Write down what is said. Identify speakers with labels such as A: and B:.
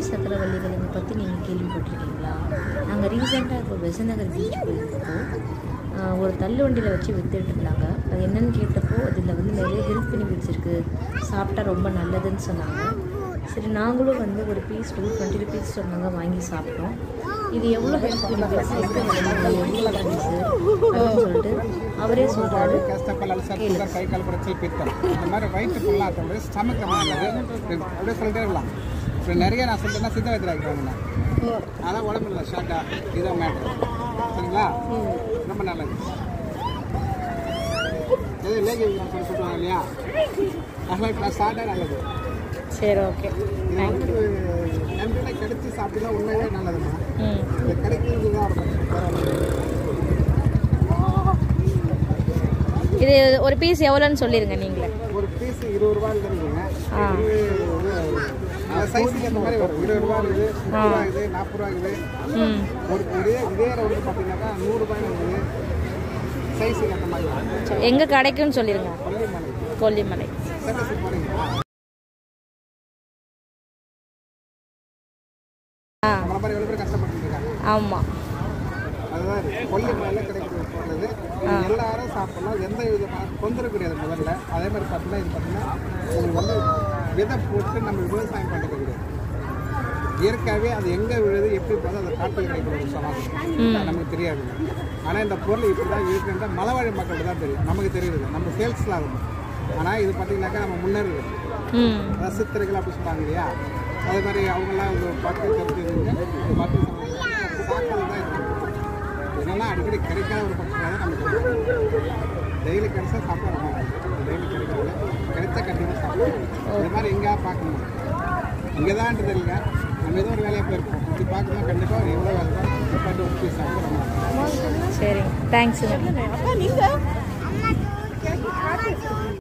A: சக்கரவள்ளிகளை பற்றி நீங்கள் கேள்விப்பட்டிருக்கீங்களா நாங்கள் ரீசெண்டாக இப்போ பெசநகர் பீச் போயிருந்தப்போ ஆஹ், ஒரு தள்ளுவண்டியில் வச்சு வித்துட்டு இருந்தாங்க அது என்னன்னு கேட்டப்போ அதில் வந்து நிறைய ஹெல்த் பெனிஃபிட்ஸ் இருக்குது சாப்பிட்டா ரொம்ப நல்லதுன்னு சொன்னாங்க சரி நாங்களும் வந்து ஒரு பீஸ் டூ டுவெண்ட்டி ருபீஸ் சொன்னாங்க வாங்கி சாப்பிட்டோம் இது எவ்வளோ ஹெல்த் பெனிஃபிட்ஸ் எங்கே விளையுது எவ்வளோ ப்ரைஸு அப்படின்னு சொல்லிட்டு அவரே சொல்கிறாரு
B: கஷ்டப்பல் அல்சர் சுகர் கை கால் பிரச்சனை பித்தம் இந்த மாதிரி வயிற்று ஃபுல்லாக இருக்கிறது ஸ்டமக் நல்லது அப்படியே சொல்லிட்டே இருக்கலாம் இப்போ நிறைய நான் சொல்லிட்டேன்னா சித்த வைத்தியம் இருக்கிறாங்க அதான் உடம்பு இல்லை ஷார்ட்டாக இதான் மேட்ரு சரிங்களா ரொம்ப நல்லது எது லேகி சொல்லி சொல்லுவாங்க இல்லையா அதெல்லாம் இப்போ ஷார்ட்டாக நல்லது
A: சரி ஓகே
B: இது வந்து நன்றில் கிடைச்சி சாப்பிட்டா உண்மையே நல்லதுமா
A: ம்
B: இது கிடைக்கிறது தான் இருக்கும் வேற ஒண்ணும் இல்ல.
A: இது ஒரு பீஸ் எவ்வளோன்னு சொல்லிடுங்க நீங்களே
B: ஒரு பீஸ் இருபது ரூபாயில் இருக்குங்க
A: ஆ.
B: சைஸுக்கு அந்த மாதிரி வரும் இருபது ரூபா இருக்குது முப்பது ரூபா இருக்குது நாற்பது ரூபா இருக்குது
A: ம்
B: ஒரு இதே இதே வந்து பார்த்தீங்கன்னாக்கா நூறுரூபாய் இருக்குது சைஸுக்கு அந்த மாதிரி வரும்.
A: எங்கே கிடைக்கும்னு சொல்லிடுங்க
B: கொல்லிமலை
A: கொல்லிமலை
B: சட்டசி போகிறீங்களா
A: ஆ
B: நம்மளை மாதிரி எவ்வளோ பேர் கஷ்டப்பட்டு இருக்காங்க
A: ஆமாம்
B: அதுதான் கொல்லிமலையில் கிடைக்கிறது போகிறது எல்லாரும் சாப்பிடலாம் எந்த விதமான தொந்தரவு கிடையாது முதல்ல அதே மாதிரி பார்த்தீங்கன்னா இது பார்த்தீங்கன்னா உங்களுக்கு வந்து விதை போட்டு நம்ம விவசாயம் பண்ணுறது கிடையாது இயற்கையாகவே அது எங்கே விழுது எப்படி போகுது அதை காட்டு கிடைக்கிற ஒரு சமாதானம் நமக்கு தெரியாது ஆனால் இந்த பொருள் இப்படி தான் இருக்குன்ற மலைவாழ் மக்கள்கிட்ட தான் தெரியும் நமக்கு தெரியுது நம்ம சேல்ஸில் ஆகும் ஆனால் இது பார்த்தீங்கன்னாக்கா நம்ம முன்னேறுது
A: ம்
B: அதாவது சித்தர்கள் அப்படி சொல்கிறாங்க இல்லையா அதே மாதிரி அவங்களாம் ஒரு பார்த்து தெரிஞ்சுதுங்க பார்த்து சாப்பிட்றது தான் இருக்கு இதெல்லாம் அடிக்கடி கிடைக்காத ஒரு பட்சத்தில் தான் நமக்கு டெய்லி கிடைச்சா சாப்பிட டெய்லி கிடைக்கிறது கிடைச்சா கண்டிப்பாக சாப்பிடணும் இந்த மாதிரி எங்கேயா பார்க்கணும் இங்கே தான் தெரியல நம்ம ஏதோ ஒரு வேலையாக போயிருக்கோம் இப்படி பார்க்கணும் கண்டிப்பாக எவ்வளோ வேலை தான் பார்த்து ஒரு பீஸ் சாப்பிடணும்
A: சரிங்க தேங்க்ஸுங்க